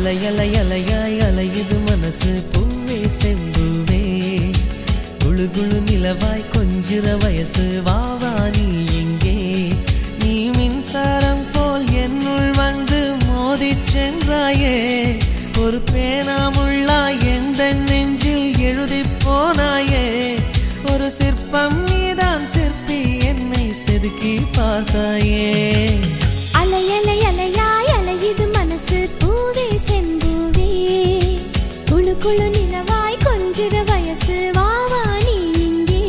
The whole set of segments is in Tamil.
அலை அலை அலையாய் அலையுது மனசு பூவே செம்பூவே குழு குழு நிலவாய் கொஞ்சிற வயசு வாவா நீ இங்கே நீ மின்சாரம் போல் என்னுள் வந்து மோதிச் சென்றாயே ஒரு பேனாமுள்ளாய் எந்த நெஞ்சில் எழுதி போனாயே ஒரு சிற்பம் நீதான் சிற்பி என்னை செதுக்கி பார்த்தாயே அலை அலை அலையாய் அலையுது மனசு பூவே செம்பூவே குழு குழு நிலவாய் கொஞ்சிற வயசு வாவா நீ இங்கே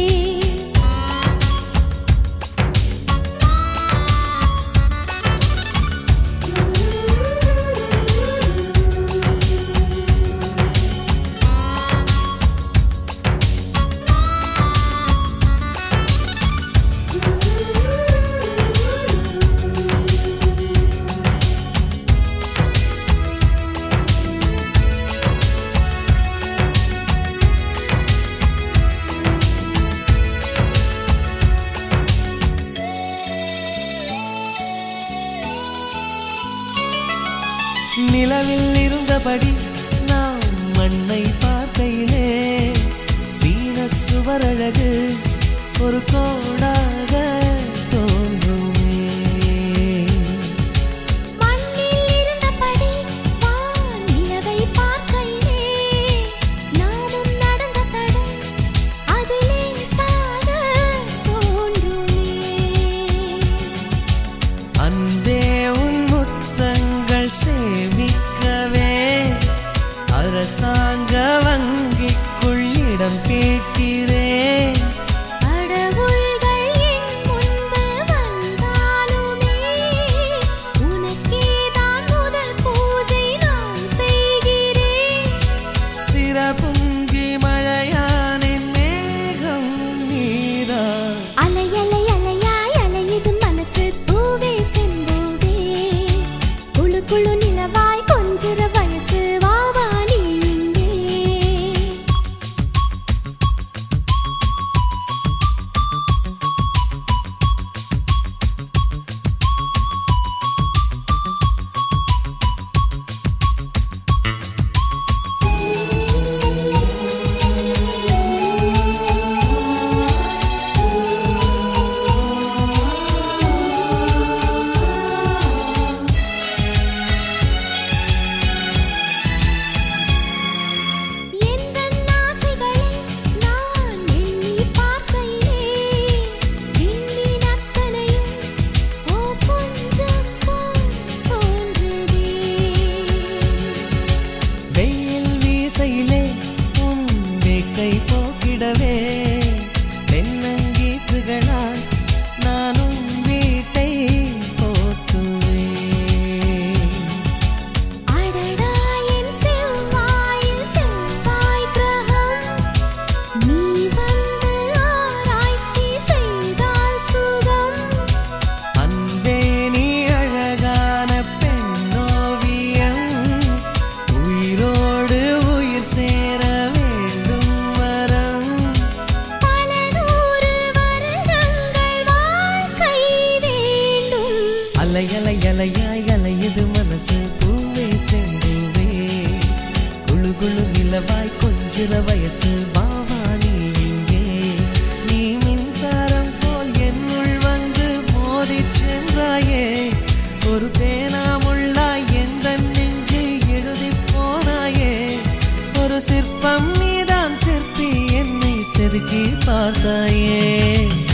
நிலவில் இருந்தபடி நாம் மண்ணை பார்க்கையிலே சீன சுவரழகு ஒரு கோடாக தோன்றுமே மண்ணில் இருந்தபடி வான் நிலவை பார்க்கையிலே நாமும் நடந்த தடம் அது லேசாக தோன்றுமே அன்பே உன் முத்தங்கள் சேமிக்கவே அரசாங்க வங்கிக்குள் இடம் கேட்கிறேன் கடவுள்கள் என் முன்பு வந்தாலுமே உனக்கேதான் முதல் பூஜை நான் செய்கிறேன் சிறப்புங்கி மழையானின் மேகம் நீதான் அலை அலை அலையாய் அலையுது மனசு பூவே செம்பூவே குழு குழு நிலவாய் கொஞ்சிற வயசு வாவா நீ இங்கே எந்தன் ஆசைகளை நான் எண்ணி பார்க்கையிலே விண்மீன் அத்தனையும் ஓ கொஞ்சம் போல் தோன்றுதே வெயில் வீசையிலே உன் வேக்கை போக்கிடவே தென்னங்கீற்றுகளால் நானும் வீட்டை போற்றுவேன் அடடா என் செவ்வாயில் செவ்வாய் கிரகம் நீ வந்து ஆராய்ச்சி செய்தால் சுகம் அன்பே நீ அழகான பெண்ணோவியம் உயிரோடு உயிர் சேர வேண்டும் வரம் பல நூறு வருடங்கள் வாழ்க்கை வேண்டும் அலை அலை அலையாய் அலையுது மனசு பூவே செம்பூவே குழு குழு நிலவாய் கொஞ்சிற வயசு வாவா நீ இங்கே நீ மின்சாரம் போல் என்னுள் வந்து மோதிச் சென்றாயே ஒரு பேனாமுள்ளாய் எந்த நெஞ்சில் எழுதி போனாயே ஒரு சிற்பம் நீதான் சிற்பி என்னை செதுக்கி பார்த்தாயே